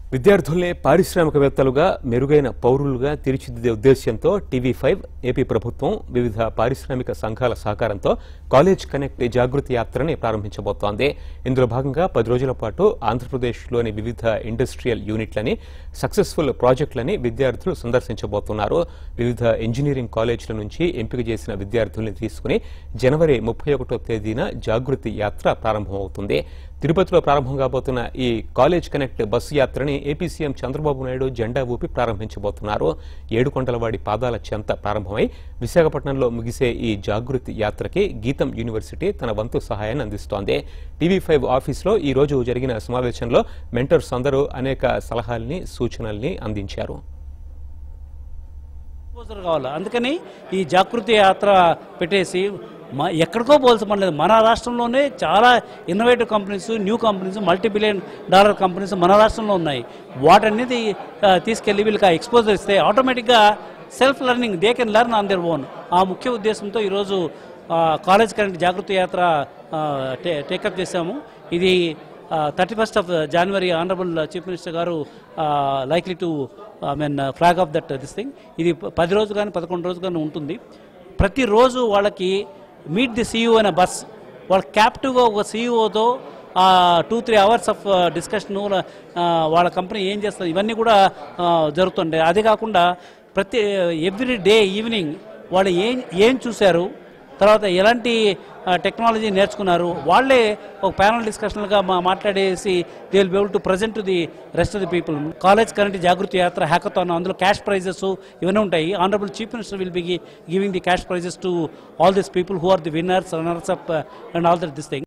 విద్యార్థుల్ని పారిశ్రామికవేత్తలుగా మెరుగైన పౌరులుగా తీర్చిదిద్దే ఉద్దేశ్యంతో టీవీ ఫైవ్ ఏపీ ప్రభుత్వం వివిధ పారిశ్రామిక సంఘాల సహకారంతో కాలేజ్ కనెక్ట్ జాగృతి యాత్రని ప్రారంభించబోతోంది ఇందులో భాగంగా పది రోజుల పాటు ఆంధ్రప్రదేశ్లోని వివిధ ఇండస్ట్రియల్ యూనిట్లని సక్సెస్ఫుల్ ప్రాజెక్టులని విద్యార్థులు సందర్శించబోతున్నారు వివిధ ఇంజనీరింగ్ కాలేజీల నుంచి ఎంపిక చేసిన విద్యార్థుల్ని తీసుకుని జనవరి ముప్పై ఒకటో తేదీన జాగృతి యాత్ర ప్రారంభమవుతుంది తిరుపతిలో ప్రారంభం కాబోతున్న ఈ కాలేజ్ కనెక్ట్ బస్సు యాత్రని ఏపీ సీఎం చంద్రబాబు నాయుడు జెండా ఊపి ప్రారంభించబోతున్నారు ఏడుకొండలవాడి పాదాల చెంత ప్రారంభమై విశాఖపట్నంలో ముగిసే ఈ జాగృతి యాత్రకి గీతం యూనివర్సిటీ తన వంతు సహాయాన్ని అందిస్తోంది టీవీ ఫైవ్ ఆఫీస్లో ఈ రోజు జరిగిన సమావేశంలో మెంటర్స్ అందరూ అనేక సలహాల్ని సూచనల్ని అందించారు ప్రపోజల్ కావాలి అందుకని ఈ జాగృతి యాత్ర పెట్టేసి మా ఎక్కడికో పోల్సిన పని లేదు మన రాష్ట్రంలోనే చాలా innovative companies new companies multi billion dollar companies మన రాష్ట్రంలో ఉన్నాయి వాటన్నిటి ఆ, తీసుకెళ్లి వీళ్ళకి ఎక్స్పోజర్ ఇస్తే ఆటోమేటిక్గా self learning they can learn on their own ఆ ముఖ్య ఉద్దేశంతో ఈరోజు ఆ, కాలేజ్ కరెంట్ జాగృతి యాత్ర ఆ, టే- టేకప్ చేశాము ఇది thirty first of January honourable chief minister గారు likely to I mean flag off that this thing ఇది ప- పది రోజు కానీ పదకొండు రోజు కానీ ఉంటుంది ప్రతిరోజు వాళ్ళకి మీట్ ది సీఈఓ అనే బస్ వాళ్ళ క్యాప్టివ్గా ఒక సీఈఓతో two three hours of discussion వాళ్ళ కంపెనీ ఏం చేస్తుంది ఇవన్నీ కూడా ఆ, జరుగుతుంటాయి అదే కాకుండా ప్రతి ఎవ్రీ డే ఈవినింగ్ వాళ్ళు ఏం ఏం చూశారు తర్వాత ఎలాంటి టెక్నాలజీ నేర్చుకున్నారు వాళ్ళే ఒక ప్యానల్ డిస్కషన్లుగా మా మాట్లాడేసి they will be able to present to the rest of the people college current Jagruti Yatra hackathon అందులో క్యాష్ ప్రైజెస్ ఇవన్నీ ఉంటాయి honourable chief minister will be giving the cash prizes to all this people who are the winners runners up and all that this thing